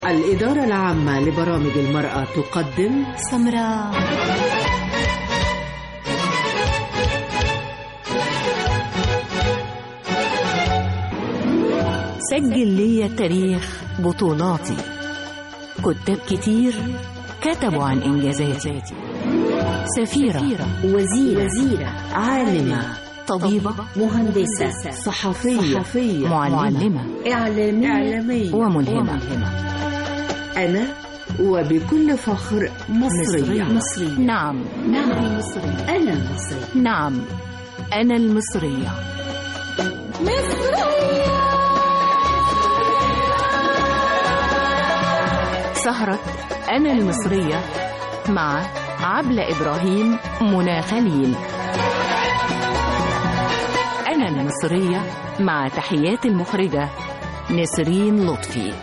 الإدارة العامة لبرامج المرأة تقدم سمراء سجل لي تاريخ بطولاتي كتاب كتير كتبوا عن إنجازاتي سفيرة وزيرة, وزيرة عالمة طبيبة مهندسة صحفية, صحفية معلمة إعلامية, إعلامية وملهمة, وملهمة. أنا وبكل فخر مصرية مصرية نعم نعم مصرية أنا مصرية نعم أنا المصرية سهرة أنا المصرية مع عبلة إبراهيم منى خليل أنا المصرية مع تحيات المخرجة نسرين لطفي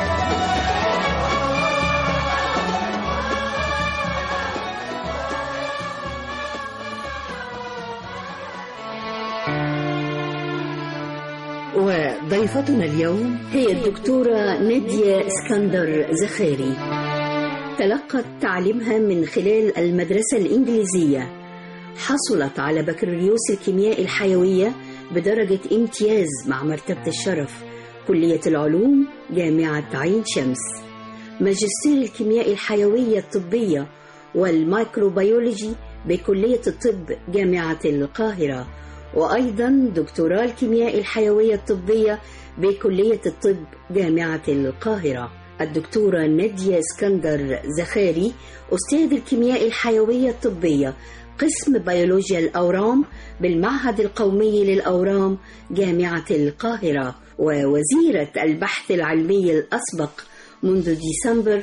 وضيفتنا اليوم هي الدكتورة نادية اسكندر زخاري تلقت تعليمها من خلال المدرسة الإنجليزية حصلت على بكالوريوس الكيمياء الحيوية بدرجة امتياز مع مرتبة الشرف كلية العلوم جامعة عين شمس ماجستير الكيمياء الحيوية الطبية والميكروبيولوجي بكلية الطب جامعة القاهرة وأيضا دكتوراه الكيمياء الحيوية الطبية بكلية الطب جامعة القاهرة الدكتورة نادية اسكندر زخاري أستاذ الكيمياء الحيوية الطبية قسم بيولوجيا الأورام بالمعهد القومي للأورام جامعة القاهرة ووزيرة البحث العلمي الأسبق منذ ديسمبر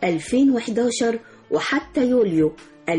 2011 وحتى يوليو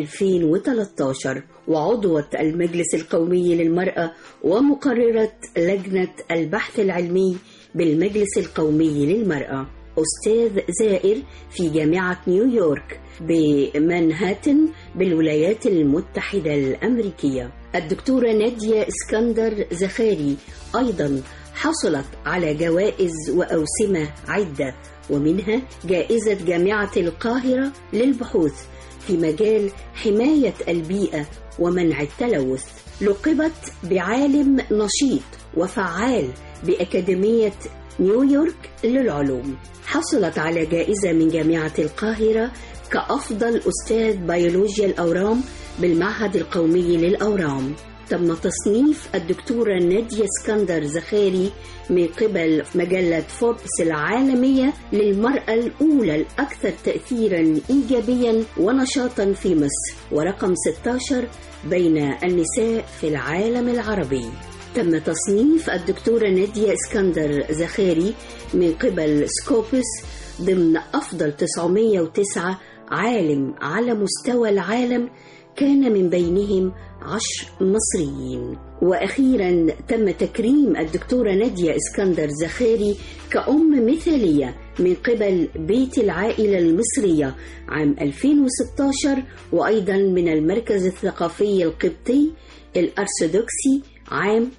2013 وعضوة المجلس القومي للمرأة ومقررة لجنة البحث العلمي بالمجلس القومي للمرأة أستاذ زائر في جامعة نيويورك بمنهاتن بالولايات المتحدة الأمريكية الدكتورة نادية اسكندر زخاري أيضا حصلت على جوائز وأوسمة عدة ومنها جائزة جامعة القاهرة للبحوث في مجال حماية البيئة ومنع التلوث لقبت بعالم نشيط وفعال بأكاديمية نيويورك للعلوم حصلت على جائزة من جامعة القاهرة كأفضل أستاذ بيولوجيا الأورام بالمعهد القومي للأورام تم تصنيف الدكتورة نادية اسكندر زخاري من قبل مجلة فوربس العالمية للمرأة الأولى الأكثر تأثيرا إيجابيا ونشاطا في مصر ورقم 16 بين النساء في العالم العربي تم تصنيف الدكتورة نادية اسكندر زخاري من قبل سكوبس ضمن أفضل 909 عالم على مستوى العالم كان من بينهم عشر مصريين وأخيرا تم تكريم الدكتورة نادية اسكندر زخاري كأم مثالية من قبل بيت العائلة المصرية عام 2016 وأيضا من المركز الثقافي القبطي الأرثوذكسي عام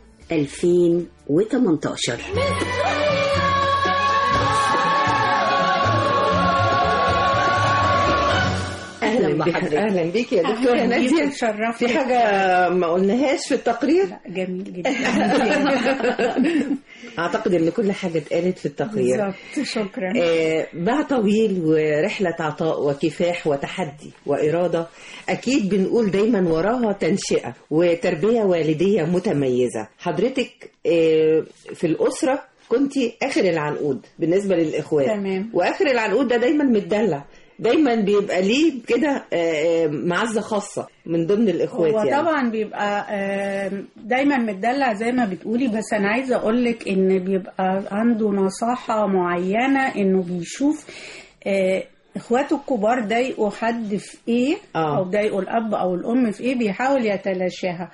2018 اهلا بحضرتك اهلا بيك يا دكتوره أهلاً بيك، ناديه اتشرفت. في حاجه ما قلناهاش في التقرير جميل جدا اعتقد ان كل حاجه اتقالت في التقرير بالظبط شكرا آه، باع طويل ورحلة عطاء وكفاح وتحدي وإرادة أكيد بنقول دايما وراها تنشئة وتربية والدية متميزة حضرتك آه، في الأسرة كنت آخر العنقود بالنسبة للإخوات تمام. وآخر العنقود ده دايما متدلع دايما بيبقى ليه كده آه، آه، معزة خاصة من ضمن الإخوات هو يعني طبعا بيبقى آم، دايما متدلع زي ما بتقولي بس انا عايزه اقول لك ان بيبقى عنده نصاحه معينه انه بيشوف آه، اخواته الكبار ضايقوا حد في ايه آه. او ضايقوا الاب او الام في ايه بيحاول يتلاشاها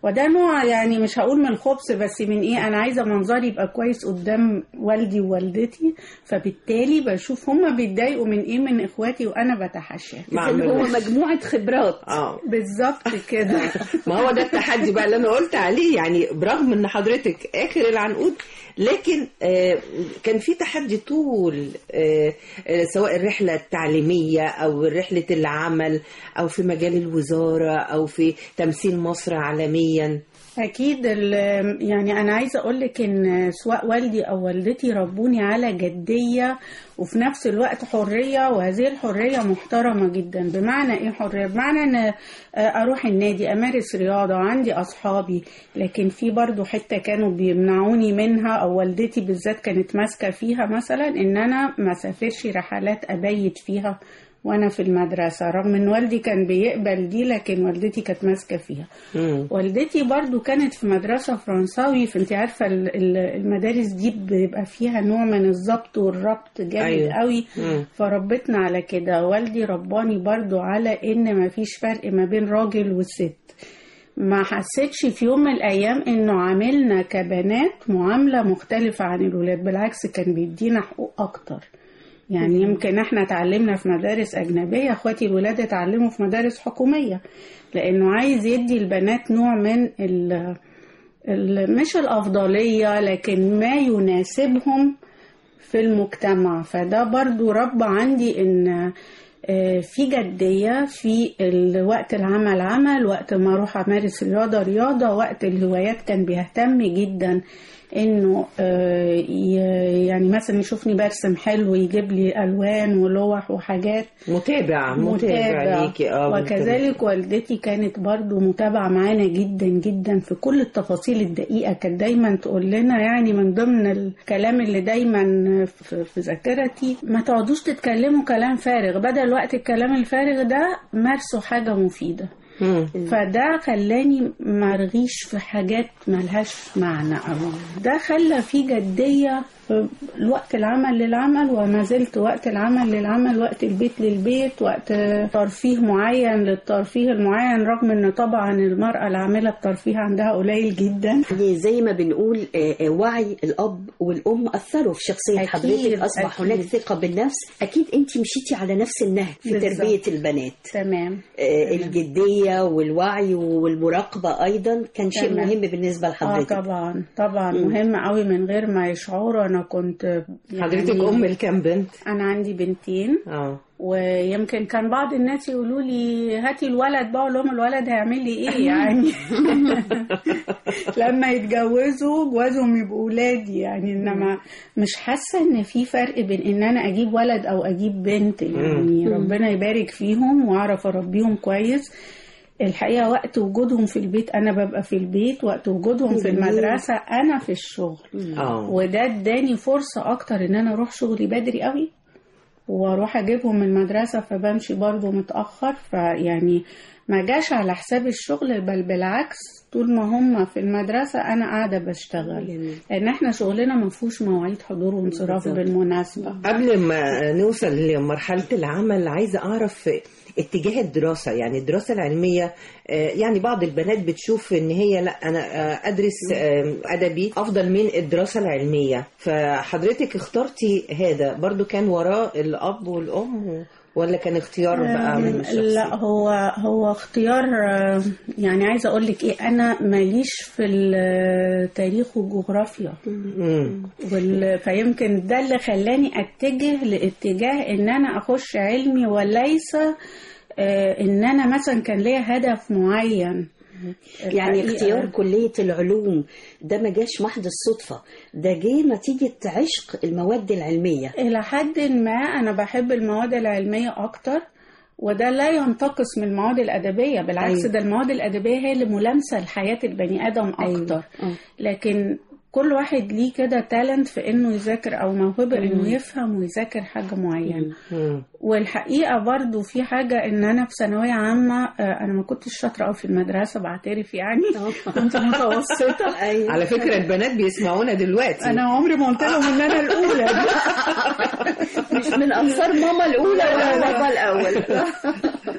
وده نوع يعني مش هقول من الخبث بس من ايه انا عايزه منظري يبقى كويس قدام والدي ووالدتي فبالتالي بشوف هما بيتضايقوا من ايه من اخواتي وانا بتحاشاه مع إذن هو ملوش. مجموعة خبرات اه بالظبط كده ما هو ده التحدي بقى اللي انا قلت عليه يعني برغم ان حضرتك اخر العنقود لكن آه، كان في تحدي طول آه، آه، سواء الرحله التعليميه او رحله العمل او في مجال الوزاره او في تمثيل مصر عالميا أكيد ال- يعني أنا عايزة أقول لك إن سواء والدي أو والدتي ربوني على جدية وفي نفس الوقت حرية وهذه الحرية محترمة جدا بمعنى إيه حرية؟ بمعنى إن أروح النادي أمارس رياضة عندي أصحابي لكن في برضو حتة كانوا بيمنعوني منها أو والدتي بالذات كانت ماسكة فيها مثلا إن أنا ما سافرش رحلات أبيت فيها وانا في المدرسه رغم ان والدي كان بيقبل دي لكن والدتي كانت ماسكه فيها مم. والدتي برضو كانت في مدرسة فرنساوي فانت عارفة ال- ال- المدارس دي بيبقى فيها نوع من الضبط والربط جامد أيوة. أيوة. قوي مم. فربتنا على كده والدي رباني برضو على ان مفيش فرق ما بين راجل وست ما حسيتش في يوم من الايام انه عاملنا كبنات معاملة مختلفة عن الولاد بالعكس كان بيدينا حقوق اكتر يعني يمكن احنا اتعلمنا في مدارس اجنبيه اخواتي الولاد اتعلموا في مدارس حكوميه لانه عايز يدي البنات نوع من ال ال- مش الافضليه لكن ما يناسبهم في المجتمع فده برضو رب عندي ان آه، في جدية في ال- وقت العمل عمل وقت ما اروح امارس رياضة رياضة وقت الهوايات كان بيهتم جدا انه آه، ي- يعني مثلا يشوفني برسم حلو يجيب لي الوان ولوح وحاجات متابع متابع ليكي اه وكذلك والدتي كانت برضو متابعة معانا جدا جدا في كل التفاصيل الدقيقة كانت دايما تقول لنا يعني من ضمن الكلام اللي دايما في في ذاكرتي ما تقعدوش تتكلموا كلام فارغ بدل وقت الكلام الفارغ ده مارسوا حاجة مفيدة مم. فده خلاني مرغيش في حاجات ملهاش معنى أوي ده خلى في جدية في الوقت العمل للعمل وما زلت وقت العمل للعمل وقت البيت للبيت وقت ترفيه معين للترفيه المعين رغم ان طبعا المرأة العاملة الترفيه عندها قليل جدا يعني زي ما بنقول آه، آه، وعي الأب والأم أثروا في شخصية أكيد، حضرتك أصبح أكيد. هناك ثقة بالنفس أكيد أنت مشيتي على نفس النهج في بالظبط. تربية البنات تمام آه، الجدية والوعي والمراقبة أيضا كان شيء تمام. مهم بالنسبة اه لحضرتك طبعا طبعا مم. مهم قوي من غير ما يشعروا انا كنت يعني حضرتك ام الكام بنت انا عندي بنتين اه ويمكن كان بعض الناس يقولوا لي هاتي الولد بقى اقول لهم الولد هيعمل لي ايه يعني لما يتجوزوا جوازهم يبقوا ولادي يعني انما مش حاسه ان في فرق بين ان انا اجيب ولد او اجيب بنت يعني ربنا يبارك فيهم واعرف اربيهم كويس الحقيقه وقت وجودهم في البيت انا ببقى في البيت وقت وجودهم في جميل. المدرسه انا في الشغل اه وده اداني فرصة أكتر إن أنا أروح شغلي بدري قوي وأروح أجيبهم من المدرسة فبمشي برضو متأخر فيعني ما جاش على حساب الشغل بل بالعكس طول ما هم في المدرسة أنا قاعدة بشتغل جميل. لأن إحنا شغلنا ما فيهوش مواعيد حضور وانصراف بالظبط. بالمناسبة قبل ما نوصل لمرحلة العمل عايزة أعرف اتجاه الدراسة يعني الدراسة العلمية آه، يعني بعض البنات بتشوف إن هي لا أنا آه، أدرس آه، أدبي أفضل من الدراسة العلمية فحضرتك اخترتي هذا برضو كان وراء الأب والأم ولا كان اختيار بقى من الشخص لا هو هو اختيار آه، يعني عايزه اقول لك ايه انا ماليش في التاريخ والجغرافيا مم. وال... فيمكن ده اللي خلاني اتجه لاتجاه ان انا اخش علمي وليس آه، ان انا مثلا كان ليا هدف معين يعني الحقيقة- اختيار كلية العلوم ده ما جاش محض الصدفة ده جه نتيجة عشق المواد العلمية الى حد ما انا بحب المواد العلميه اكتر وده لا ينتقص من المواد الادبيه بالعكس أيوة. ده المواد الادبيه هي اللي ملامسه لحياه البني ادم اكتر آه. لكن كل واحد ليه كده تالنت في انه يذاكر او موهبه انه يفهم ويذاكر حاجه معينه مم. والحقيقه برضو في حاجه ان انا في ثانويه عامه آه، انا ما كنتش شاطره قوي في المدرسه بعترف يعني كنت متوسطه أيوة. على فكرة البنات بيسمعونا دلوقتي انا عمري ما قلت لهم ان انا الاولى مش من أنصار ماما الأولى ولا بابا الأول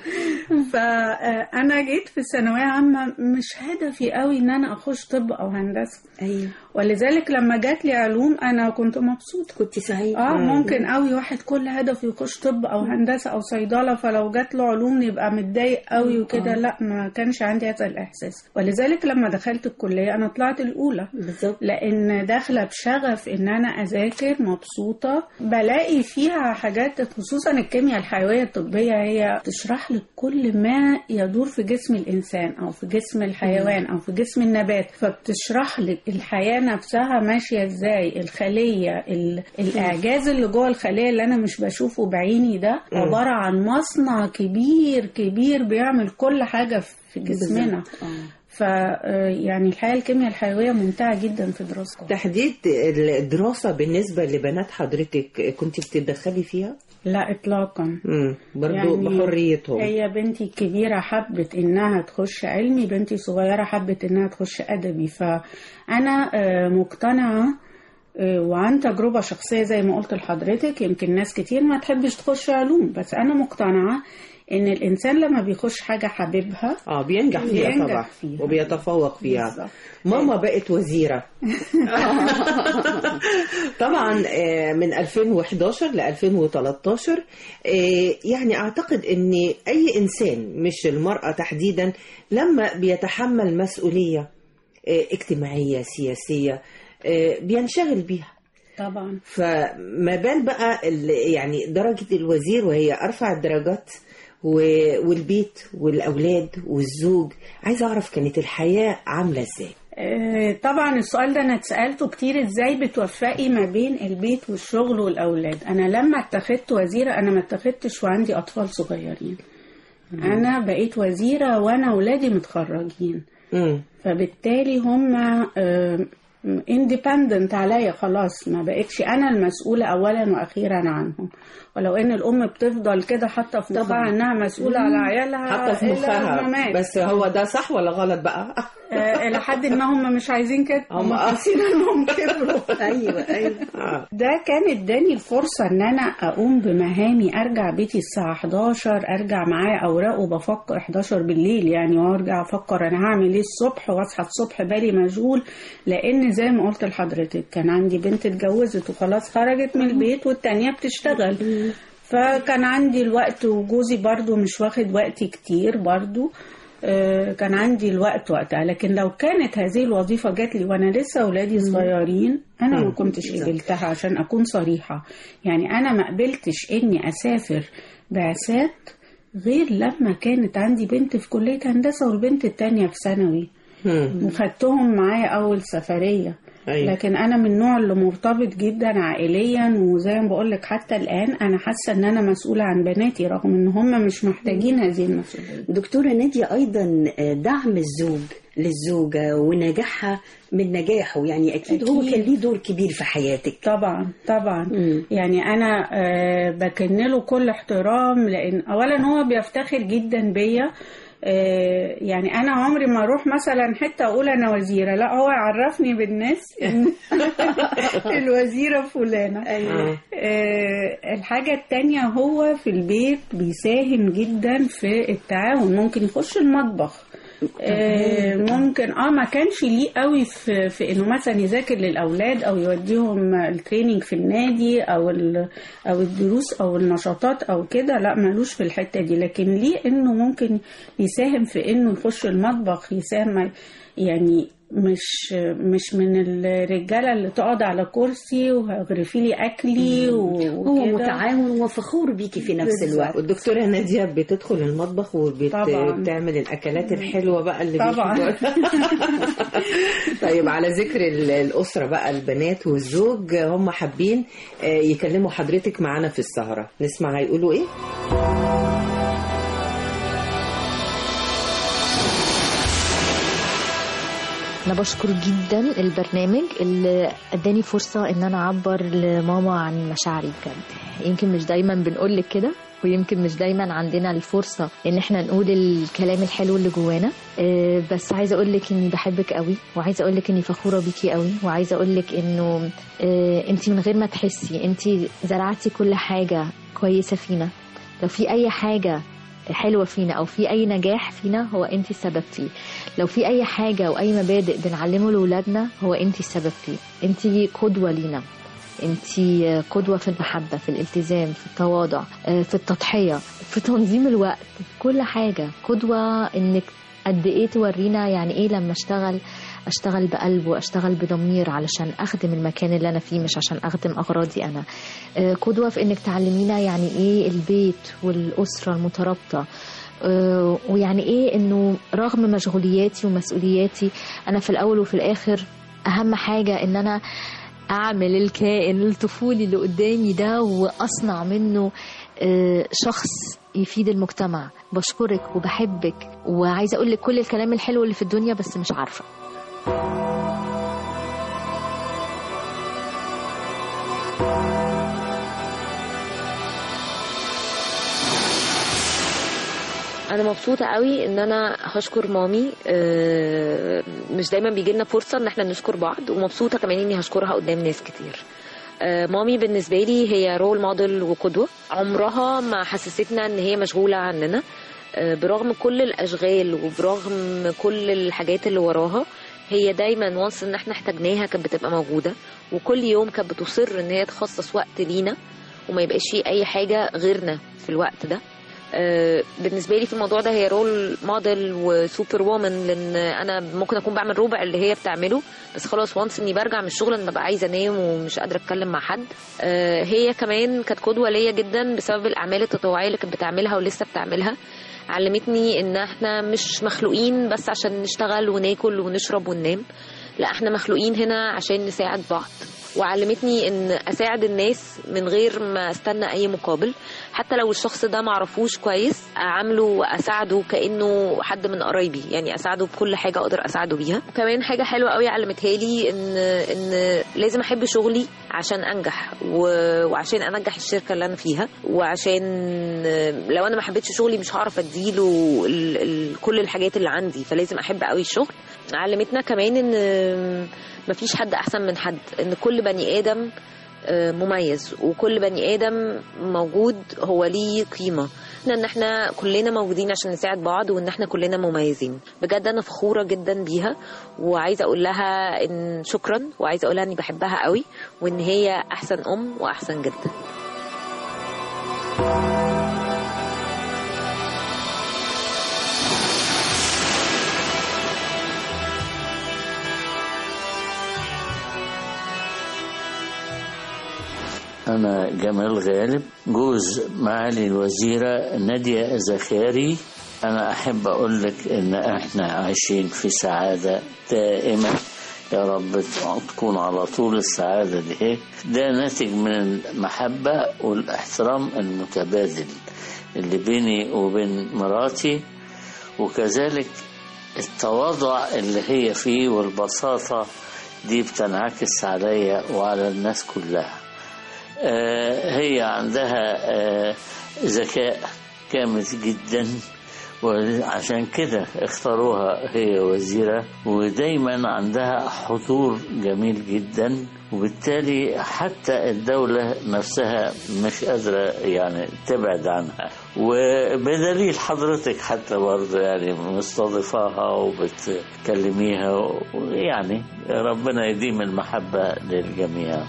فانا جيت في الثانويه عامه مش هدفي قوي ان انا اخش طب او هندسه ايوه ولذلك لما جات لي علوم انا كنت مبسوطه كنت سعيده اه ممكن قوي واحد كل هدفه يخش طب او هندسه او صيدله فلو جات له علوم يبقى متضايق قوي وكده لا ما كانش عندي هذا الاحساس ولذلك لما دخلت الكليه انا طلعت الاولى بالظبط لان داخله بشغف ان انا اذاكر مبسوطه بلاقي فيها حاجات خصوصا الكيمياء الحيويه الطبيه هي تشرح لك كل ما يدور في جسم الانسان او في جسم الحيوان او في جسم النبات فبتشرح لك الحياه نفسها ماشيه ازاي الخليه ال- الاعجاز اللي جوه الخليه اللي انا مش بشوفه بعيني ده عباره عن مصنع كبير كبير بيعمل كل حاجه في جسمنا بالظبط. آه. ف آه، يعني الحياه الكيمياء الحيويه ممتعه جدا في دراستها تحديد الدراسة بالنسبة لبنات حضرتك كنت بتتدخلي فيها؟ لا اطلاقا امم برضو يعني بحريتهم هي بنتي الكبيرة حبت إنها تخش علمي بنتي الصغيرة حبت إنها تخش أدبي فأنا آه، مقتنعة آه، وعن تجربة شخصية زي ما قلت لحضرتك يمكن ناس كتير ما تحبش تخش علوم بس أنا مقتنعة إن الإنسان لما بيخش حاجة حاببها اه بينجح فيها بينجح طبعا فيها. وبيتفوق فيها بالظبط. ماما بقت وزيرة طبعا آه، من 2011 ل 2013 آه، يعني اعتقد ان اي انسان مش المرأة تحديدا لما بيتحمل مسؤولية آه، اجتماعية سياسية آه، بينشغل بيها طبعا فما بال بقى ال- يعني درجة الوزير وهي أرفع الدرجات و- والبيت والأولاد والزوج عايزة أعرف كانت الحياة عاملة إزاي آه، طبعا السؤال ده انا اتسالته كتير ازاي بتوفقي ما بين البيت والشغل والاولاد انا لما اتخذت وزيره انا ما اتخذتش وعندي اطفال صغيرين انا بقيت وزيره وانا اولادي متخرجين مم. فبالتالي هم اندبندنت عليا خلاص ما بقتش انا المسؤوله اولا واخيرا عنهم ولو ان الام بتفضل كده حاطه في مخها انها مسؤوله على عيالها حتى في إلا مخها الممات. بس هو ده صح ولا غلط بقى آه، الى حد ما هم مش عايزين كده هم هم آه. حاسين انهم كبروا ايوه ايوه آه. ده كان اداني الفرصه ان انا اقوم بمهامي ارجع بيتي الساعه 11 ارجع معايا اوراق وبفكر 11 بالليل يعني وارجع افكر انا هعمل ايه الصبح واصحى الصبح بالي مشغول لان زي ما قلت لحضرتك كان عندي بنت اتجوزت وخلاص خرجت من البيت والتانيه بتشتغل فكان عندي الوقت وجوزي برضو مش واخد وقتي كتير برضو آه، كان عندي الوقت وقتها لكن لو كانت هذه الوظيفة جات لي وأنا لسه أولادي صغيرين أنا ما كنتش قبلتها عشان أكون صريحة يعني أنا ما قبلتش إني أسافر بعثات غير لما كانت عندي بنت في كلية هندسة والبنت التانية في ثانوي مم. وخدتهم معايا أول سفرية أيوة. لكن انا من النوع اللي مرتبط جدا عائليا وزي ما بقول لك حتى الان انا حاسه ان انا مسؤوله عن بناتي رغم ان هم مش محتاجين هذه المسؤوليه دكتورة نادية أيضا دعم الزوج للزوجة ونجاحها من نجاحه يعني أكيد, هو أكيد. كان ليه دور كبير في حياتك طبعا طبعا مم. يعني انا آه، بكن له كل احترام لان اولا هو بيفتخر جدا بيا آه، يعني انا عمري ما اروح مثلا حته اقول انا وزيره لا هو يعرفني بالناس ان الوزيره فلانه آه. آه، الحاجة التانية هو في البيت بيساهم جدا في التعاون ممكن يخش المطبخ آه، ممكن اه ما كانش ليه قوي في, في انه مثلا يذاكر للاولاد او يوديهم التريننج في النادي او ال- او الدروس او النشاطات او كده لا ملوش في الحته دي لكن ليه انه ممكن يساهم في انه يخش المطبخ يساهم يعني مش مش من الرجاله اللي تقعد على كرسي وهغرفي لي اكلي و- هو وكده. متعاون وفخور بيكي في نفس بالظبط. الوقت والدكتورة نادية بتدخل المطبخ طبعاً. وبتعمل الأكلات الحلوة بقى اللي طبعاً. بيحبوها. طيب على ذكر ال- الأسرة بقى البنات والزوج هم حابين آه، يكلموا حضرتك معانا في السهرة نسمع هيقولوا إيه؟ انا بشكر جدا البرنامج اللي اداني فرصه ان انا اعبر لماما عن مشاعري بجد يمكن مش دايما بنقول لك كده ويمكن مش دايما عندنا الفرصه ان احنا نقول الكلام الحلو اللي جوانا آه، بس عايزه اقول لك اني بحبك قوي وعايزه اقول لك اني فخوره بيكي قوي وعايزه اقول لك انه انت من غير ما تحسي انت زرعتي كل حاجه كويسه فينا لو في اي حاجه حلوة فينا أو في أي نجاح فينا هو أنت السبب فيه لو في أي حاجة أو أي مبادئ بنعلمه لأولادنا هو أنت السبب فيه أنت قدوة لينا انت قدوة في المحبة في الالتزام في التواضع آه، في التضحية في تنظيم الوقت في كل حاجة قدوة انك قد ايه تورينا يعني ايه لما اشتغل اشتغل بقلب واشتغل بضمير علشان اخدم المكان اللي انا فيه مش عشان اخدم اغراضي انا آه، قدوة في انك تعلمينا يعني ايه البيت والاسرة المترابطة آه، ويعني ايه انه رغم مشغولياتي ومسؤولياتي انا في الاول وفي الاخر اهم حاجة ان انا اعمل الكائن الطفولي اللي قدامي ده واصنع منه آه، شخص يفيد المجتمع بشكرك وبحبك وعايزه اقول لك كل الكلام الحلو اللي في الدنيا بس مش عارفه انا مبسوطه قوي ان انا هشكر مامي آه، مش دايما بيجي لنا فرصه ان احنا نشكر بعض ومبسوطه كمان اني هشكرها قدام ناس كتير آه، مامي بالنسبه لي هي رول موديل وقدوه عمرها ما حسستنا ان هي مشغوله عننا آه، برغم كل الاشغال وبرغم كل الحاجات اللي وراها هي دايما وانس ان احنا احتاجناها كانت بتبقى موجوده وكل يوم كانت بتصر ان هي تخصص وقت لينا وما يبقاش فيه اي حاجه غيرنا في الوقت ده آه، بالنسبه لي في الموضوع ده هي رول موديل وسوبر وومن لان انا ممكن اكون بعمل ربع اللي هي بتعمله بس خلاص وانس اني برجع من الشغل انا ببقى عايزه انام ومش قادره اتكلم مع حد آه، هي كمان كانت قدوه ليا جدا بسبب الاعمال التطوعيه اللي كانت بتعملها ولسه بتعملها علمتني ان احنا مش مخلوقين بس عشان نشتغل وناكل ونشرب وننام لا احنا مخلوقين هنا عشان نساعد بعض وعلمتني ان اساعد الناس من غير ما استنى اي مقابل حتى لو الشخص ده معرفوش كويس اعامله واساعده كانه حد من قرايبي يعني اساعده بكل حاجه اقدر اساعده بيها كمان حاجه حلوه قوي علمتها لي ان ان لازم احب شغلي عشان انجح و- وعشان انجح الشركه اللي انا فيها وعشان لو انا ما حبيتش شغلي مش هعرف اديله ال- ال- كل الحاجات اللي عندي فلازم احب قوي الشغل علمتنا كمان ان مفيش حد احسن من حد ان كل بني ادم آه، مميز وكل بني ادم موجود هو ليه قيمه ان احنا كلنا موجودين عشان نساعد بعض وان احنا كلنا مميزين بجد انا فخوره جدا بيها وعايزه اقول لها ان شكرا وعايزه اقول لها اني بحبها قوي وان هي احسن ام واحسن جدا أنا جمال غالب جوز معالي الوزيرة نادية زكاري أنا أحب أقول لك إن إحنا عايشين في سعادة دائمة يا رب تكون على طول السعادة دي هيك ده ناتج من المحبة والاحترام المتبادل اللي بيني وبين مراتي وكذلك التواضع اللي هي فيه والبساطة دي بتنعكس عليا وعلى الناس كلها آه، هي عندها آه، ذكاء كامل جدا وعشان كده اختاروها هي وزيرة ودايما عندها حضور جميل جدا وبالتالي حتى الدولة نفسها مش قادرة يعني تبعد عنها وبدليل حضرتك حتى برضه يعني مستضيفاها وبتكلميها ويعني ربنا يديم المحبة للجميع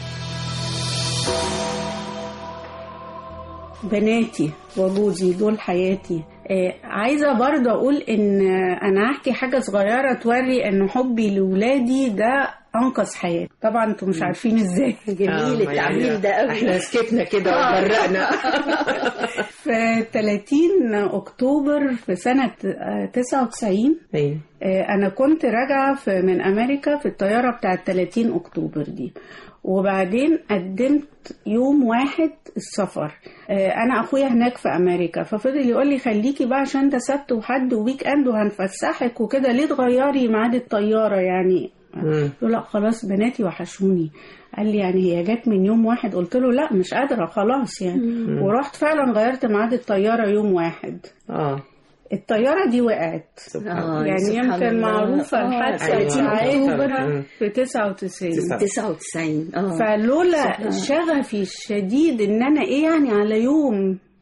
بناتي وجوزي دول حياتي آه عايزة برضه أقول إن أنا هحكي حاجة صغيرة توري إن حبي لولادي ده أنقذ حياتي طبعا أنتوا مش عارفين إزاي جميل آه، التعبير ده قوي احنا سكتنا كده وبرقنا في 30 أكتوبر في سنة آه، 99 ايوه آه، أنا كنت راجعة في- من أمريكا في الطيارة بتاعة 30 أكتوبر دي وبعدين قدمت يوم واحد السفر آه، أنا أخويا هناك في أمريكا ففضل يقول لي خليكي بقى عشان ده سبت وحد وويك أند وهنفسحك وكده ليه تغيري ميعاد الطيارة يعني مم. قلت له لا خلاص بناتي وحشوني قال لي يعني هي جت من يوم واحد قلت له لا مش قادرة خلاص يعني ورحت فعلا غيرت ميعاد الطيارة يوم واحد اه الطيارة دي وقعت سبحان آه، يعني سبحان يمكن الله. معروفة آه، الحادثة 30 بتاعتها مم. في 99 تسعة. 99 اه فلولا شغفي الشديد ان انا ايه يعني على يوم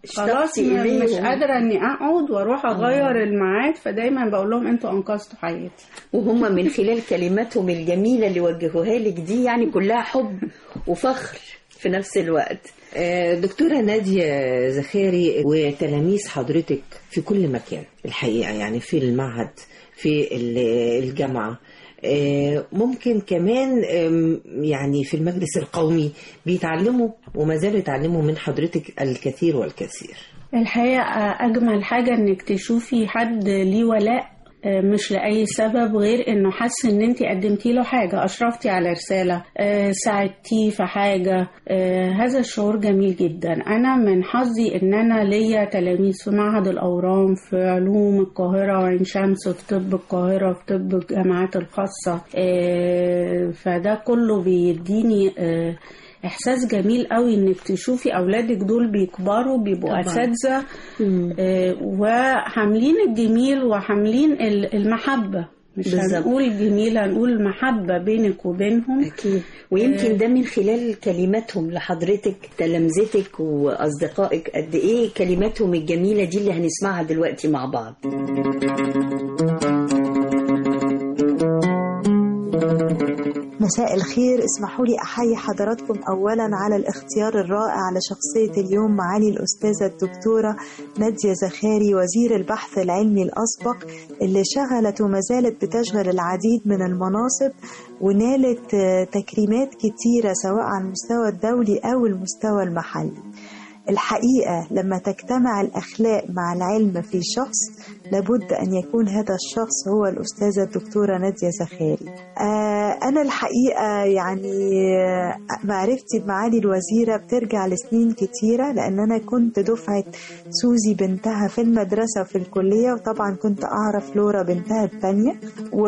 خلاص اشتقتي م- مش إليهم. قادره اني اقعد واروح اغير الميعاد فدايما بقول لهم انتوا انقذتوا حياتي وهم من خلال كلماتهم الجميلة اللي وجهوها لك دي يعني كلها حب وفخر في نفس الوقت آه، دكتورة نادية زخاري وتلاميذ حضرتك في كل مكان الحقيقة يعني في المعهد في ال- الجامعة آه، ممكن كمان آم، يعني في المجلس القومي بيتعلموا وما زالوا يتعلموا من حضرتك الكثير والكثير الحقيقة أجمل حاجة إنك تشوفي حد ليه ولاء آه، مش لأي سبب غير إنه حس إن أنت قدمتي له حاجة أشرفتي على رسالة آه، ساعدتيه في حاجة آه، هذا الشعور جميل جدا أنا من حظي إن أنا ليا تلاميذ في معهد الأورام في علوم القاهرة وعين شمس في طب القاهرة في طب الجامعات الخاصة آه، فده كله بيديني آه، احساس جميل قوي انك تشوفي اولادك دول بيكبروا بيبقوا طبعاً. اساتذه آه، وحاملين الجميل وحاملين ال- المحبه مش بالظبط. هنقول جميل هنقول محبه بينك وبينهم أكيد ويمكن ده من خلال كلماتهم لحضرتك تلامذتك وأصدقائك قد إيه كلماتهم الجميلة دي اللي هنسمعها دلوقتي مع بعض مساء الخير اسمحوا لي أحيي حضراتكم أولا على الاختيار الرائع لشخصية اليوم معالي الأستاذة الدكتورة نادية زخاري وزير البحث العلمي الأسبق اللي شغلت وما زالت بتشغل العديد من المناصب ونالت آه، تكريمات كتيرة سواء على المستوى الدولي أو المستوى المحلي الحقيقة لما تجتمع الأخلاق مع العلم في شخص لابد أن يكون هذا الشخص هو الأستاذة الدكتورة نادية زخاري آه أنا الحقيقة يعني آه، معرفتي بمعالي الوزيرة بترجع لسنين كتيرة لأن أنا كنت دفعة سوزي بنتها في المدرسة وفي الكلية وطبعا كنت أعرف لورا بنتها التانية و...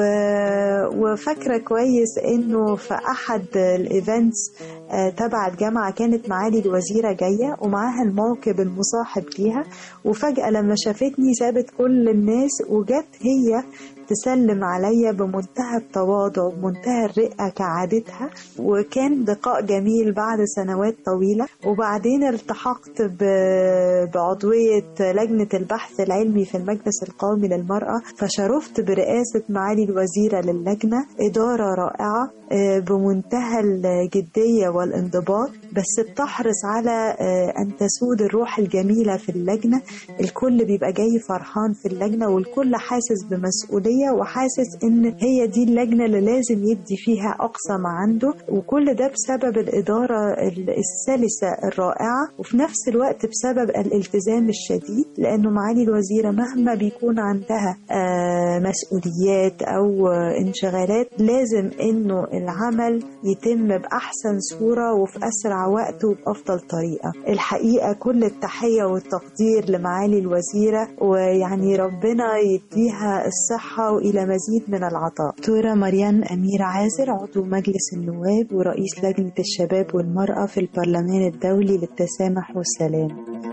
وفاكرة كويس إنه في أحد الإيفنتس آه، تبع الجامعة كانت معالي الوزيرة جاية ومعاها الموكب المصاحب ليها وفجأة لما شافتني سابت كل الناس وجت هي تسلم عليا بمنتهى التواضع ومنتهى الرقة كعادتها وكان لقاء جميل بعد سنوات طويلة وبعدين التحقت ب- بعضوية لجنة البحث العلمي في المجلس القومي للمرأة فشرفت برئاسة معالي الوزيرة للجنة إدارة رائعة آه، بمنتهى الجدية والانضباط بس بتحرص على آه، أن تسود الروح الجميلة في اللجنة الكل بيبقى جاي فرحان في اللجنة والكل حاسس بمسؤولية وحاسس إن هي دي اللجنة اللي لازم يدي فيها أقصى ما عنده وكل ده بسبب الإدارة ال- السلسة الرائعة وفي نفس الوقت بسبب الالتزام الشديد لأنه معالي الوزيرة مهما بيكون عندها آه، مسؤوليات أو آه، انشغالات لازم إنه العمل يتم بأحسن صورة وفي أسرع وقت وبأفضل طريقة الحقيقة كل التحية والتقدير لمعالي الوزيرة ويعني ربنا يديها الصحة وإلى مزيد من العطاء دكتورة مريان أمير عازر عضو مجلس النواب ورئيس لجنة الشباب والمرأة في البرلمان الدولي للتسامح والسلام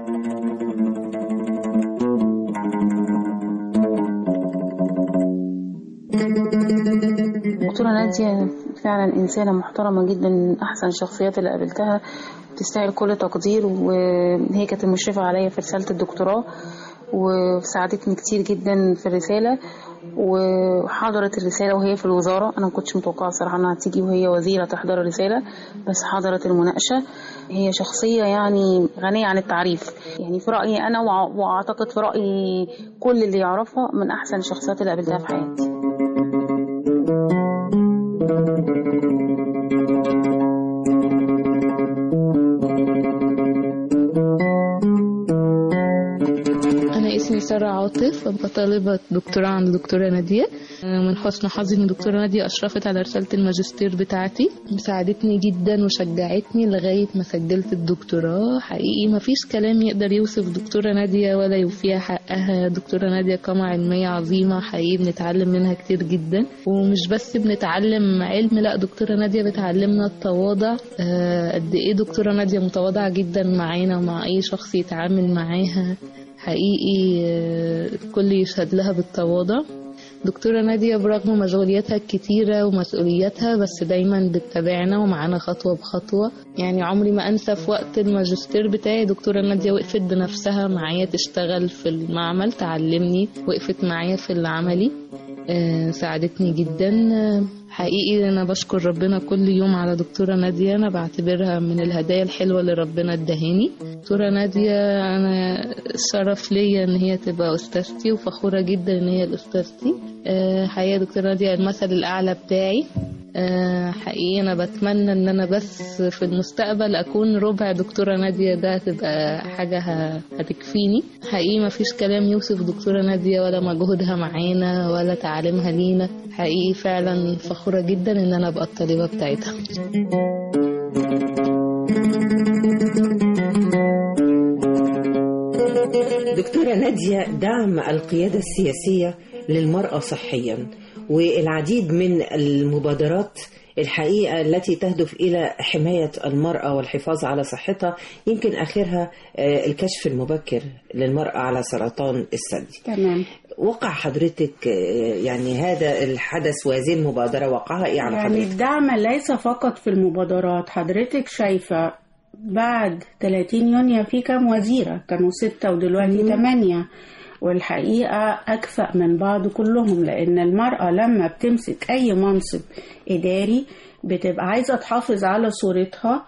دكتورة نادية فعلا إنسانة محترمة جدا من أحسن الشخصيات اللي قابلتها تستاهل كل تقدير وهي كانت المشرفة عليا في رسالة الدكتوراه وساعدتني كتير جدا في الرسالة وحضرت الرسالة وهي في الوزارة أنا ما كنتش متوقعة صراحة إنها تيجي وهي وزيرة تحضر الرسالة بس حضرت المناقشة هي شخصية يعني غنية عن التعريف يعني في رأيي أنا وع- وأعتقد في رأي كل اللي يعرفها من أحسن الشخصيات اللي قابلتها في حياتي أنا اسمي سارة عاطف وأبقى طالبة دكتوراه عند دكتورة نادية من حسن حظي إن دكتورة نادية أشرفت على رسالة الماجستير بتاعتي ساعدتني جدا وشجعتني لغاية ما سجلت الدكتوراه حقيقي ما فيش كلام يقدر يوصف دكتورة نادية ولا يوفيها حقها دكتورة نادية قامة علمية عظيمة حقيقي بنتعلم منها كتير جدا ومش بس بنتعلم علم لا دكتورة نادية بتعلمنا التواضع آه، قد إيه دكتورة نادية متواضعة جدا معانا ومع أي شخص يتعامل معاها حقيقي آه، الكل يشهد لها بالتواضع دكتورة نادية برغم مشغولياتها الكتيرة ومسؤولياتها بس دايما بتتابعنا ومعانا خطوة بخطوة يعني عمري ما أنسى في وقت الماجستير بتاعي دكتورة نادية وقفت بنفسها معايا تشتغل في المعمل تعلمني وقفت معايا في العملي آه، ساعدتني جدا آه، حقيقي أنا بشكر ربنا كل يوم على دكتورة نادية أنا بعتبرها من الهدايا الحلوة اللي ربنا ادهاني دكتورة نادية أنا شرف ليا إن هي تبقى أستاذتي وفخورة جدا إن هي أستاذتي آه، حقيقة دكتورة نادية المثل الأعلى بتاعي آه، حقيقي أنا بتمنى إن أنا بس في المستقبل أكون ربع دكتورة نادية ده تبقى حاجة ه- هتكفيني حقيقي ما فيش كلام يوصف دكتورة نادية ولا مجهودها معانا ولا تعليمها لينا حقيقي فعلا فخورة جدا إن أنا أبقى الطالبة بتاعتها دكتورة نادية دعم القيادة السياسية للمرأة صحيا والعديد من المبادرات الحقيقة التي تهدف إلى حماية المرأة والحفاظ على صحتها يمكن آخرها آه، الكشف المبكر للمرأة على سرطان الثدي تمام وقع حضرتك آه، يعني هذا الحدث وهذه المبادرة وقعها إيه على يعني حضرتك؟ الدعم ليس فقط في المبادرات حضرتك شايفة بعد 30 يونيو في كام وزيرة كانوا ستة ودلوقتي ثمانية والحقيقة أكفأ من بعض كلهم لأن المرأة لما بتمسك أي منصب إداري بتبقى عايزة تحافظ على صورتها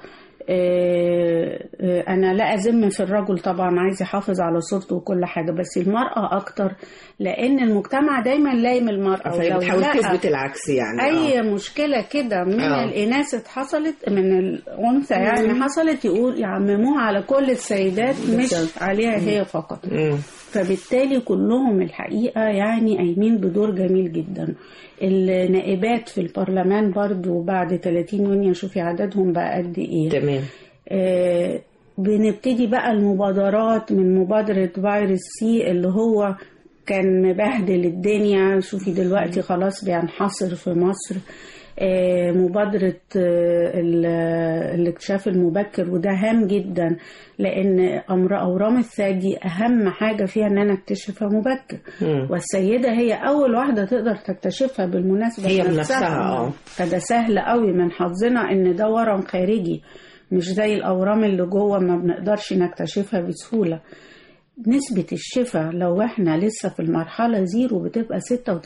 آه، آه، أنا لا أذم في الرجل طبعا عايز يحافظ على صورته وكل حاجة بس المرأة أكتر لأن المجتمع دايما لايم المرأة فهي ولو بتحاول لقى تثبت العكس يعني اي آه. مشكله كده من آه. الاناث حصلت من الانثى يعني مم. حصلت يقول يعمموها على كل السيدات مش بالظبط. عليها هي فقط مم. فبالتالي كلهم الحقيقه يعني قايمين بدور جميل جدا النائبات في البرلمان برضو بعد 30 يونيو شوفي عددهم بقى قد ايه تمام آه، بنبتدي بقى المبادرات من مبادرة فيروس سي اللي هو كان مبهدل الدنيا شوفي دلوقتي خلاص بينحصر في مصر آه، مبادرة آه، ال- الاكتشاف المبكر وده هام جدا لأن أمر أورام الثدي أهم حاجة فيها إن أنا أكتشفها مبكر مم. والسيدة هي أول واحدة تقدر تكتشفها بالمناسبة هي بنفسها، آه. فده سهل قوي من حظنا إن ده ورم خارجي مش زي الأورام اللي جوه ما بنقدرش نكتشفها بسهولة نسبة الشفاء لو احنا لسه في المرحلة زيرو بتبقى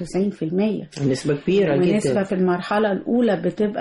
96% نسبة كبيرة ونسبة جدا في المرحلة الأولى بتبقى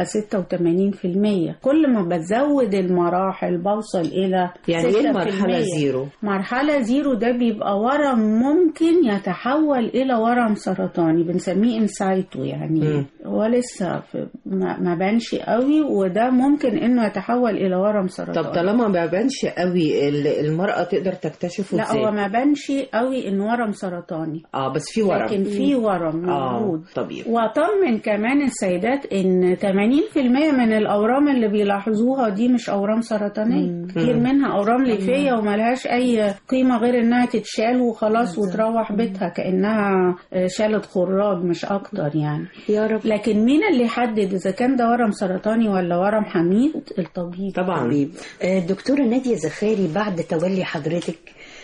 86% كل ما بزود المراحل بوصل إلى يعني ايه 6%. المرحلة زيرو؟ مرحلة زيرو ده بيبقى ورم ممكن يتحول إلى ورم سرطاني بنسميه انسايتو يعني مم. هو لسه في ما ما بانش قوي وده ممكن إنه يتحول إلى ورم سرطاني طب طالما ما بانش قوي ال- المرأة تقدر تكتشفه لا ازاي؟ هو ما بانش قوي إنه ورم سرطاني اه بس في ورم لكن في ورم اه موجود طبيعي واطمن كمان السيدات ان 80% من الاورام اللي بيلاحظوها دي مش اورام سرطانيه كتير مم. منها اورام ليفيه وملهاش اي قيمه غير انها تتشال وخلاص وتروح بيتها كانها آه، شالت خراج مش اكتر يعني يا رب لكن مين اللي يحدد اذا كان ده ورم سرطاني ولا ورم حميد الطبيب طبعا حبيب آه، دكتورة نادية زخاري بعد تولي حضرتك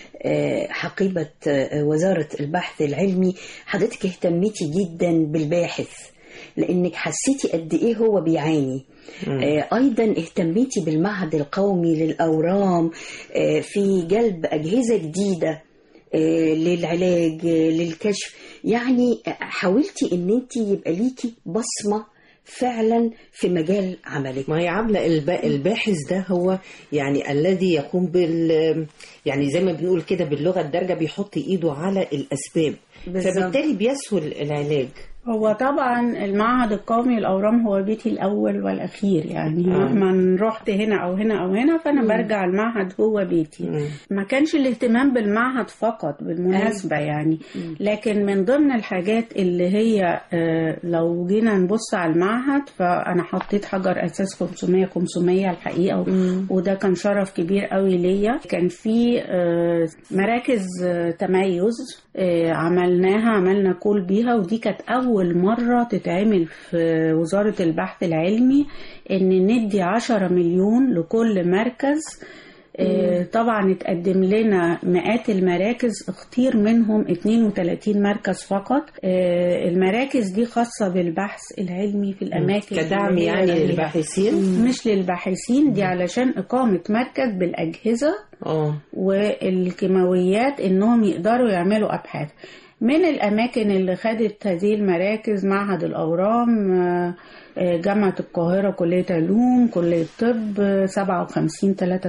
آه، حقيبة آه، وزارة البحث العلمي حضرتك اهتميتي جدا بالباحث لانك حسيتي قد ايه هو بيعاني آه، ايضا اهتميتي بالمعهد القومي للاورام آه، في جلب اجهزه جديده آه، للعلاج آه، للكشف يعني آه، حاولتي ان انت يبقى ليكي بصمه فعلا في مجال عملك ما هي عاملة الب... الباحث ده هو يعني الذي يقوم بال يعني زي ما بنقول كده باللغة الدارجة بيحط ايده على الأسباب بالظبط. فبالتالي بيسهل العلاج هو طبعا المعهد القومي للأورام هو بيتي الأول والأخير يعني آه. مهما رحت هنا أو هنا أو هنا فأنا برجع المعهد هو بيتي مم. ما كانش الاهتمام بالمعهد فقط بالمناسبة يعني لكن من ضمن الحاجات اللي هي آه، لو جينا نبص على المعهد فأنا حطيت حجر أساس 500 500 الحقيقة وده كان شرف كبير قوي ليا كان في آه، مراكز آه، تميز آه، عملناها عملنا كول بيها ودي كانت أول مرة تتعمل في وزارة البحث العلمي إن ندي 10 مليون لكل مركز آه، طبعا اتقدم لنا مئات المراكز اختير منهم 32 مركز فقط آه، المراكز دي خاصة بالبحث العلمي في الأماكن كدعم اللي هي يعني بعيدة. للباحثين مش للباحثين دي علشان إقامة مركز بالأجهزة اه والكيماويات إنهم يقدروا يعملوا أبحاث من الأماكن اللي خدت هذه المراكز معهد الأورام آه، آه، جامعة القاهرة كلية علوم كلية طب آه، 57 3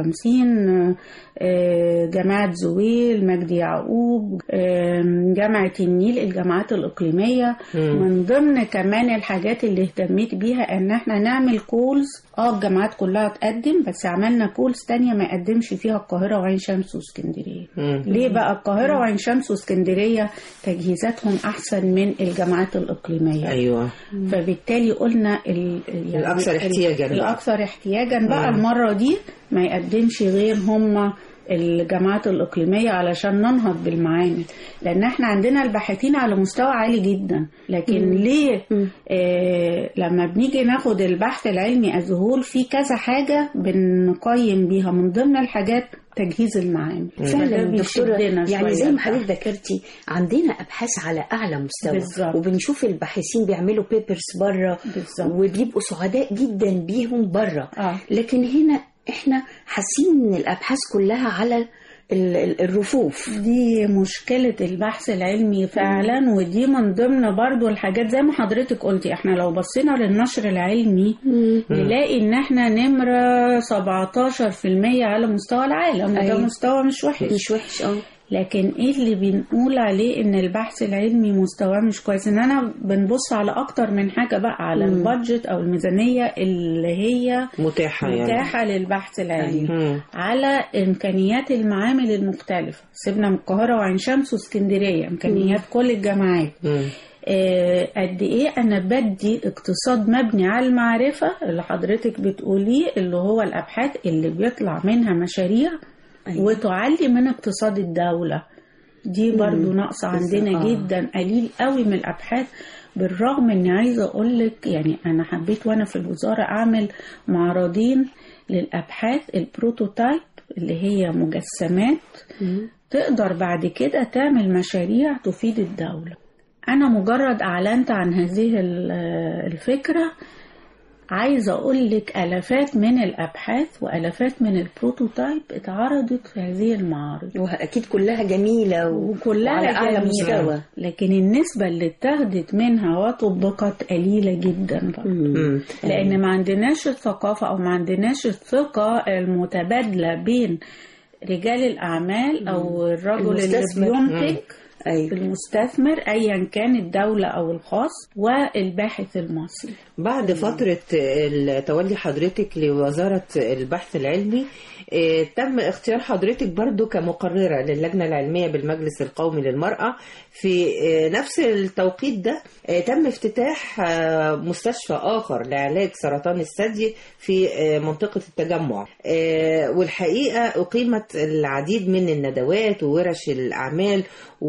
57 آه، جامعة زويل مجدي يعقوب آه، جامعة النيل الجامعات الإقليمية مم. من ضمن كمان الحاجات اللي اهتميت بيها ان احنا نعمل كولز اه الجامعات كلها تقدم بس عملنا كولز تانية ما يقدمش فيها القاهرة وعين شمس واسكندرية مم. ليه بقى القاهرة وعين شمس واسكندرية تجهيزاتهم أحسن من الجامعات الإقليمية ايوه فبالتالي قلنا ال يعني الأكثر احتياجاً بقى. الأكثر احتياجا بقى مم. المرة دي ما يقدمش غير هم الجامعات الإقليمية علشان ننهض بالمعامل لأن احنا عندنا الباحثين على مستوى عالي جدا لكن مم. ليه مم. آه لما بنيجي ناخد البحث العلمي أزهول في كذا حاجة بنقيم بيها من ضمن الحاجات تجهيز المعامل فعلا فده دكتورة بيشدنا يعني شوية زي ما لتحت. حضرتك ذكرتي عندنا ابحاث على اعلى مستوى بالظبط. وبنشوف الباحثين بيعملوا بيبرز بره بالظبط. وبيبقوا سعداء جدا بيهم بره آه. لكن هنا احنا حاسين ان الابحاث كلها على ال- ال- الرفوف دي مشكلة البحث العلمي فعلا ودي من ضمن برضو الحاجات زي ما حضرتك قلتي احنا لو بصينا للنشر العلمي نلاقي ان احنا نمرة 17% على مستوى العالم وده أيوة. مستوى مش وحش مش وحش اه لكن ايه اللي بنقول عليه ان البحث العلمي مستواه مش كويس ان انا بنبص على اكتر من حاجة بقى على مم. البادجت او الميزانية اللي هي متاحه يعني متاحة للبحث العلمي مم. على امكانيات المعامل المختلفه سيبنا من القاهره وعين شمس واسكندريه امكانيات كل الجامعات مم. آه، قد ايه انا بدي اقتصاد مبني على المعرفه اللي حضرتك بتقوليه اللي هو الابحاث اللي بيطلع منها مشاريع أيوة. وتعلي من اقتصاد الدوله دي برضو ناقصه عندنا آه. جدا قليل قوي من الابحاث بالرغم اني عايزه اقول لك يعني انا حبيت وانا في الوزاره اعمل معرضين للابحاث البروتوتايب اللي هي مجسمات تقدر بعد كده تعمل مشاريع تفيد الدولة أنا مجرد أعلنت عن هذه ال- الفكرة عايزة أقول لك ألفات من الأبحاث وألفات من البروتوتايب اتعرضت في هذه المعارض واكيد كلها جميله و... وكلها وعلى اعلى جميلة. مستوى لكن النسبة اللي اتاخدت منها وطبقت قليلة جدا برضه. مم. لان ما عندناش الثقافه او ما عندناش الثقه المتبادله بين رجال الاعمال او الرجل اللي المستثمر. بينتج ايوه المستثمر ايا كان الدوله او الخاص والباحث المصري بعد فترة ال- تولي حضرتك لوزارة البحث العلمي آه، تم اختيار حضرتك برضو كمقررة للجنة العلمية بالمجلس القومي للمرأة في آه، نفس التوقيت ده آه، تم افتتاح آه، مستشفى آخر لعلاج سرطان الثدي في آه، منطقة التجمع آه، والحقيقة أقيمت العديد من الندوات وورش الأعمال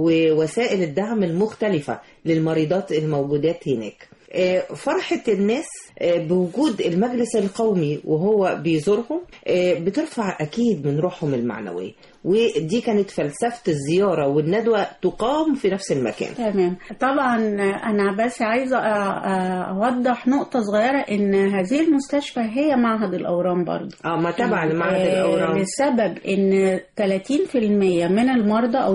ووسائل الدعم المختلفة للمريضات الموجودات هناك آه، فرحة الناس آه، بوجود المجلس القومي وهو بيزورهم آه، بترفع أكيد من روحهم المعنوية ودي كانت فلسفة الزيارة والندوة تقام في نفس المكان تمام طبعا انا بس عايزه أ- أ- اوضح نقطه صغيره ان هذه المستشفى هي معهد الاورام برضه اه ما تبع لمعهد آه، الأورام لسبب ان 30% من المرضى او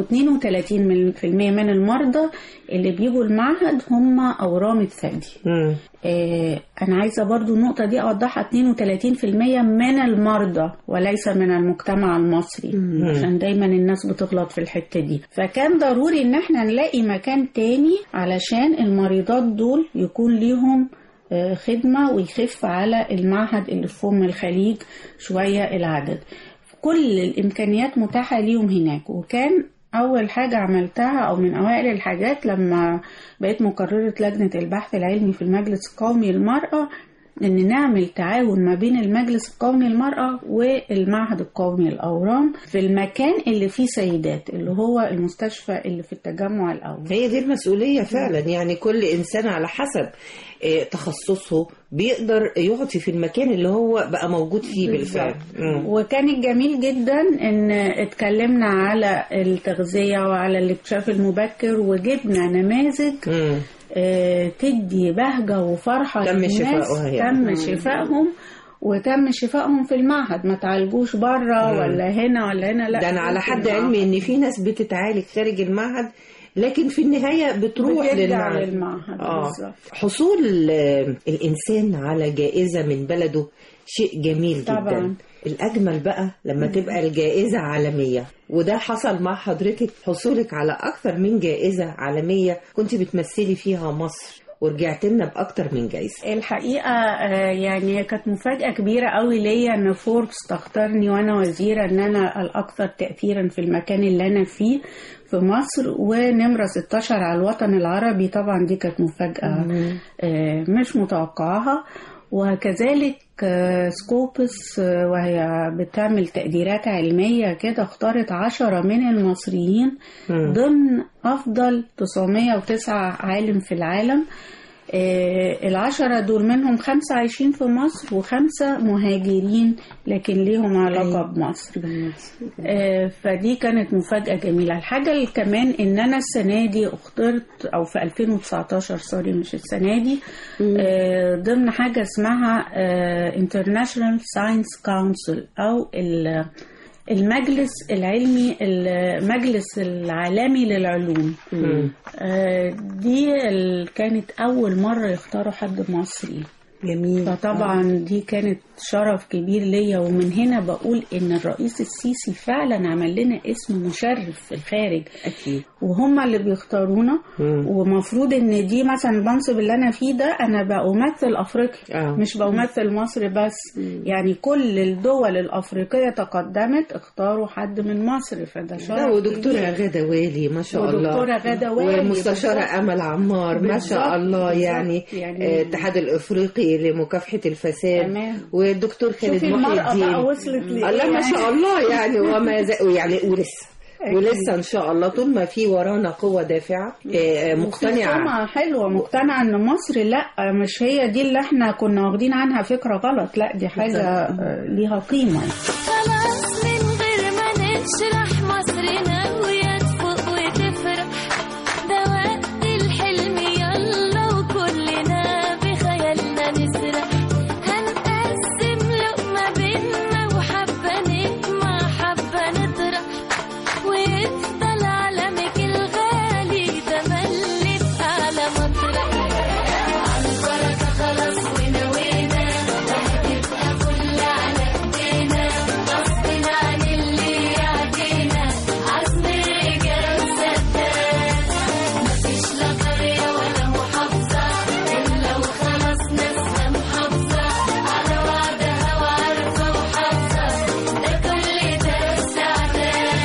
32% من المرضى اللي بيجوا المعهد هم اورام الثدي مم. آه، انا عايزه برضو النقطه دي اوضحها 32% من المرضى وليس من المجتمع المصري عشان دايما الناس بتغلط في الحته دي فكان ضروري ان احنا نلاقي مكان تاني علشان المريضات دول يكون ليهم آه، خدمه ويخف على المعهد اللي في فم الخليج شويه العدد كل الامكانيات متاحه ليهم هناك وكان اول حاجه عملتها او من اوائل الحاجات لما بقيت مقرره لجنه البحث العلمي في المجلس القومي للمراه ان نعمل تعاون ما بين المجلس القومي للمرأة والمعهد القومي للأورام في المكان اللي فيه سيدات اللي هو المستشفى اللي في التجمع الأول هي دي المسؤولية فعلا يعني كل إنسان على حسب آه، تخصصه بيقدر يعطي في المكان اللي هو بقى موجود فيه بالفعل مم. وكان الجميل جدا ان اتكلمنا على التغذية وعلى الاكتشاف المبكر وجبنا نماذج مم. آه، تدي بهجة وفرحة تم للناس شفائها يعني. تم مم. شفائهم وتم شفائهم في المعهد ما تعالجوش بره مم. ولا هنا ولا هنا لا ده أنا على في حد المعهد. علمي إن في ناس بتتعالج خارج المعهد لكن في النهاية بتروح بترجع للمعهد للمعهد آه. بالظبط. حصول آه، الإنسان على جائزة من بلده شيء جميل طبعاً. جدا الأجمل بقى لما تبقى الجائزة عالمية وده حصل مع حضرتك حصولك على أكثر من جائزة عالمية كنت بتمثلي فيها مصر ورجعت لنا بأكتر من جائزة الحقيقة آه، يعني كانت مفاجأة كبيرة قوي ليا ان فوربس تختارني وانا وزيرة ان انا الاكثر تأثيرا في المكان اللي انا فيه في مصر ونمرة 16 على الوطن العربي طبعا دي كانت مفاجأة آه، مش متوقعاها وكذلك آه، سكوبس آه، وهي بتعمل تقديرات علمية كده اختارت عشرة من المصريين مم. ضمن أفضل 909 عالم في العالم آه، العشرة دول منهم خمسة عايشين في مصر وخمسة مهاجرين لكن ليهم علاقة بمصر آه، فدي كانت مفاجأة جميلة الحاجة اللي كمان ان انا السنة دي اخترت او في 2019 سوري مش السنة دي آه، ضمن حاجة اسمها آه، International Science Council او ال- المجلس العلمي المجلس العالمي للعلوم آه، دي ال- كانت أول مرة يختاروا حد مصري جميل فطبعا دي كانت شرف كبير ليا ومن هنا بقول ان الرئيس السيسي فعلا عمل لنا اسم مشرف في الخارج أكيد وهم اللي بيختارونا مم. ومفروض ان دي مثلا المنصب اللي انا فيه ده انا بمثل افريقيا آه. مش بمثل مصر بس يعني كل الدول الافريقيه تقدمت اختاروا حد من مصر فده شرف لا ودكتورة كبير. غادة والي ما شاء الله ودكتورة غادة والي ومستشارة بالظبط. أمل عمار ما بالظبط، شاء الله بالظبط. يعني يعني- آه، الاتحاد الإفريقي لمكافحة الفساد تمام. والدكتور خالد شوفي محي المرأة الدين بقى وصلت لإيه الله ما يعني. شاء الله يعني وما ز... يعني ولسه أكيد. ولسه ان شاء الله طول ما في ورانا قوه دافعه آه، مقتنعه مقتنعة حلوة مقتنعة ان مصر لا مش هي دي اللي احنا كنا واخدين عنها فكرة غلط لا دي حاجة آه، ليها قيمة خلاص من غير ما نشرح مصرنا ويا تفوق وتفرح ده وقت الحلم يلا وكلنا بخيالنا نسرح هنقسم لقمة بينا وحبة نجمع حبة نطرح ويفضل علمك الغالي ده ملي في أعلى مطرح على البركة خلاص ونوينا وهتبقى كل على ايدينا غصب عن اللي يعدينا عزم الرجال وسداد مفيش لا قرية ولا محافظة إلا وخلاص ناسها محافظة على وعدها وعارفة وحافظة ده كل ده استعداد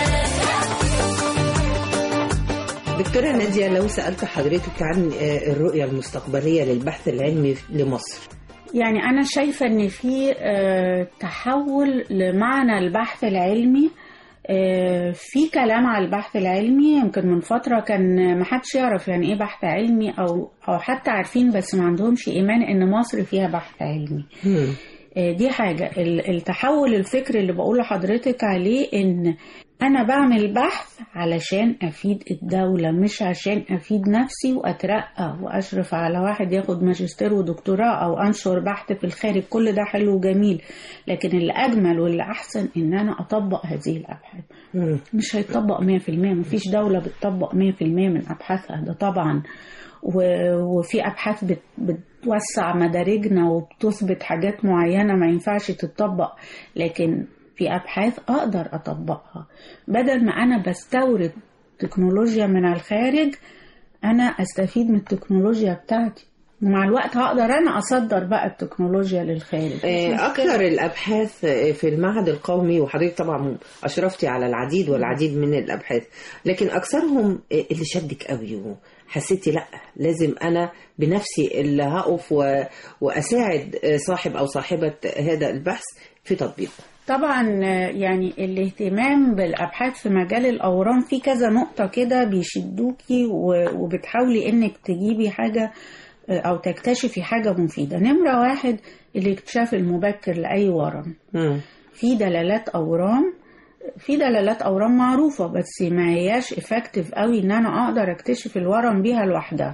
دكتوره ناديه لو سالت حضرتك عن آه، الرؤيه المستقبليه للبحث العلمي لمصر يعني أنا شايفة إن في آه، تحول لمعنى البحث العلمي آه، في كلام على البحث العلمي يمكن من فترة كان محدش يعرف يعني إيه بحث علمي أو أو حتى عارفين بس ما عندهمش إيمان إن مصر فيها بحث علمي مم. آه، دي حاجة ال- التحول الفكري اللي بقول لحضرتك عليه إن أنا بعمل بحث علشان أفيد الدولة مش عشان أفيد نفسي وأترقى وأشرف على واحد ياخد ماجستير ودكتوراه أو أنشر بحث في الخارج كل ده حلو وجميل لكن اللي أجمل واللي أحسن إن أنا أطبق هذه الأبحاث مم. مش هيتطبق 100% مفيش دولة بتطبق 100% من أبحاثها ده طبعا و- وفي أبحاث بت- بتوسع مدارجنا وبتثبت حاجات معينة ما ينفعش تتطبق لكن في أبحاث أقدر أطبقها بدل ما أنا بستورد تكنولوجيا من الخارج أنا أستفيد من التكنولوجيا بتاعتي مع الوقت هقدر انا اصدر بقى التكنولوجيا للخارج آه، أكثر الأبحاث آه، في المعهد القومي وحضرتك طبعا أشرفتي على العديد والعديد من الأبحاث لكن أكثرهم آه، اللي شدك قوي وحسيتي لا لازم أنا بنفسي اللي هقف و- وأساعد آه، صاحب أو صاحبة هذا البحث في تطبيقه طبعا آه، يعني الاهتمام بالابحاث في مجال الاورام في كذا نقطه كده بيشدوكي و- وبتحاولي انك تجيبي حاجه آه، او تكتشفي حاجه مفيده نمره واحد الاكتشاف المبكر لاي ورم في دلالات اورام في دلالات اورام معروفه بس ما هياش افكتيف قوي ان انا اقدر اكتشف الورم بيها لوحدها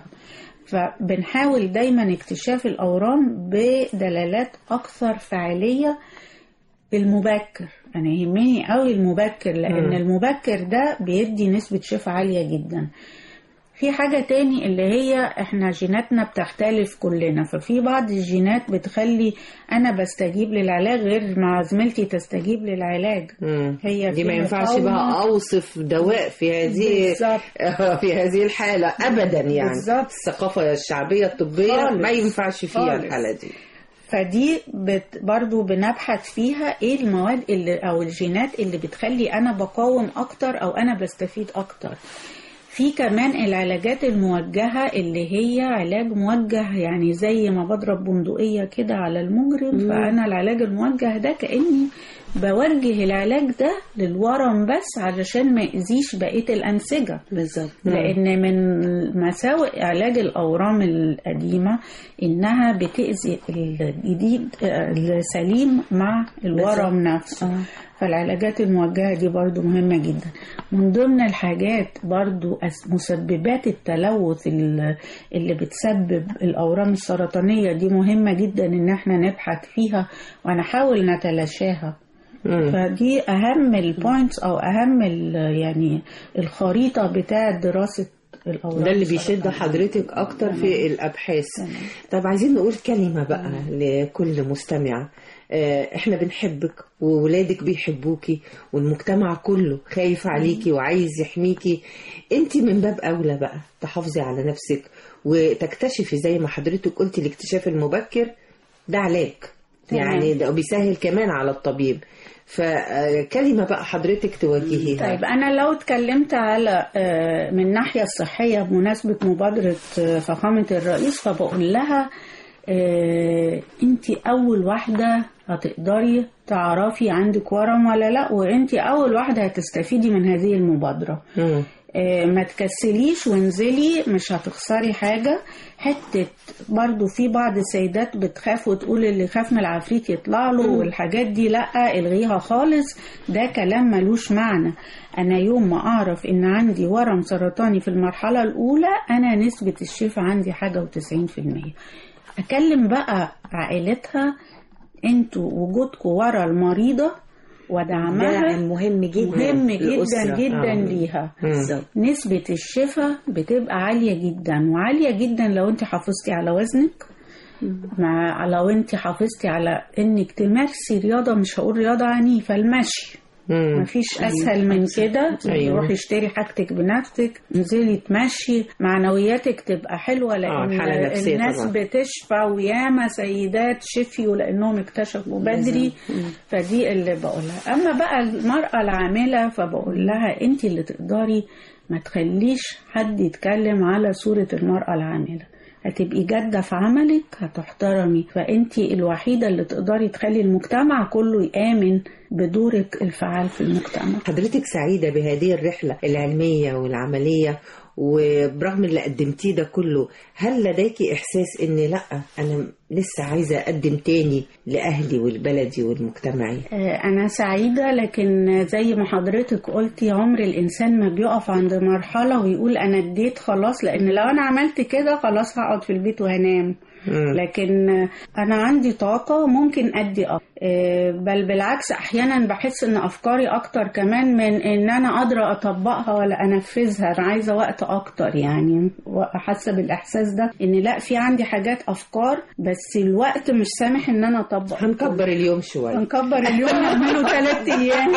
فبنحاول دايما اكتشاف الاورام بدلالات اكثر فعاليه المبكر انا يهمني قوي المبكر لان مم. المبكر ده بيدي نسبه شفاء عاليه جدا في حاجة تاني اللي هي احنا جيناتنا بتختلف كلنا ففي بعض الجينات بتخلي انا بستجيب للعلاج غير مع زميلتي تستجيب للعلاج هي دي في ما ينفعش مقاومة. بقى أوصف دواء في هذه بالظبط. في هذه الحالة أبدا يعني بالظبط. الثقافة الشعبية الطبية خالص. ما ينفعش فيها خالص. الحالة دي فدي بت برضو بنبحث فيها ايه المواد اللي او الجينات اللي بتخلي انا بقاوم اكتر او انا بستفيد اكتر في كمان العلاجات الموجهة اللي هي علاج موجه يعني زي ما بضرب بندقية كده على المجرم مم. فأنا العلاج الموجه ده كأني بوجه العلاج ده للورم بس علشان ما يأذيش بقية الأنسجة بالظبط لأن من مساوئ علاج الأورام القديمة إنها بتأذي الجديد السليم مع الورم نفسه فالعلاجات الموجهة دي برضو مهمة جدا من ضمن الحاجات برضو أس- مسببات التلوث ال- اللي بتسبب الأورام السرطانية دي مهمة جدا إن احنا نبحث فيها ونحاول نتلاشاها فدي أهم البوينتس أو أهم ال- يعني الخريطة بتاعة دراسة الأورام ده اللي بيشد حضرتك اكتر في الابحاث طب عايزين نقول كلمه بقى لكل مستمع آه، احنا بنحبك وولادك بيحبوكي والمجتمع كله خايف عليكي وعايز يحميكي انت من باب اولى بقى تحافظي على نفسك وتكتشفي زي ما حضرتك قلتي الاكتشاف المبكر ده علاج تمام. يعني ده بيسهل كمان على الطبيب فكلمة بقى حضرتك توجهيها طيب أنا لو اتكلمت على آه، من الناحية الصحية بمناسبة مبادرة آه، فخامة الرئيس فبقول لها أنت أول واحدة هتقدري تعرفي عندك ورم ولا لا وأنت أول واحدة هتستفيدي من هذه المبادرة آه، ما تكسليش وانزلي مش هتخسري حاجة حتة برضو في بعض السيدات بتخاف وتقول اللي خاف من العفريت يطلع له مم. والحاجات دي لا الغيها خالص ده كلام ملوش معنى انا يوم ما اعرف ان عندي ورم سرطاني في المرحلة الاولى انا نسبة الشفاء عندي حاجة وتسعين في المية اكلم بقى عائلتها انتوا وجودكم ورا المريضة ودعمها داعم مهم جدا مهم جدا للأسرة. جدا آه. ليها بالظبط. نسبة الشفاء بتبقى عالية جدا وعالية جدا لو انت حافظتي على وزنك مع لو انت حافظتي على انك تمارسي رياضة مش هقول رياضة عنيفة المشي مفيش أيوة. اسهل من كده أيوة. روحي اشتري حاجتك بنفسك انزلي تمشي معنوياتك تبقى حلوه لان الحالة النفسية الناس طبعا. بتشفى وياما سيدات شفيوا لانهم اكتشفوا بدري فدي اللي بقولها اما بقى المراه العامله فبقول لها انت اللي تقدري ما تخليش حد يتكلم على صوره المراه العامله هتبقي جادة في عملك هتحترمي فانت الوحيدة اللي تقدري تخلي المجتمع كله يآمن بدورك الفعال في المجتمع حضرتك سعيدة بهذه الرحلة العلمية والعملية وبرغم اللي قدمتيه ده كله هل لديكي إحساس إن لأ أنا لسه عايزة أقدم تاني لأهلي ولبلدي ولمجتمعي آه، أنا سعيدة لكن زي ما حضرتك قلتي عمر الإنسان ما بيقف عند مرحلة ويقول أنا اديت خلاص لأن لو أنا عملت كده خلاص هقعد في البيت وهنام مم. لكن آه، أنا عندي طاقة ممكن أدي أكتر آه، بل بالعكس احيانا بحس ان افكاري اكتر كمان من ان انا قادره اطبقها ولا انفذها انا عايزه وقت اكتر يعني حاسه بالاحساس ده ان لا في عندي حاجات افكار بس الوقت مش سامح ان انا اطبق هنكبر اليوم شوية هنكبر اليوم نعمله ثلاث ايام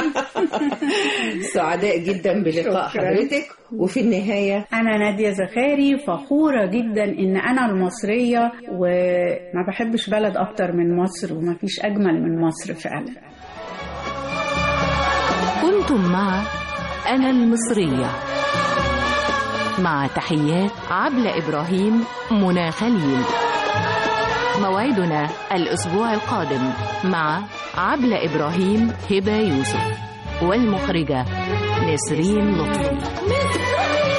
سعداء جدا بلقاء شكراً. حضرتك وفي النهاية أنا نادية زخاري فخورة جدا إن أنا المصرية وما بحبش بلد أكتر من مصر وما فيش أجمل من مصر فعلا كنتم مع أنا المصرية مع تحيات عبلة إبراهيم منى خليل موعدنا الأسبوع القادم مع عبلة إبراهيم هبة يوسف والمخرجة نسرين لطفي مصرية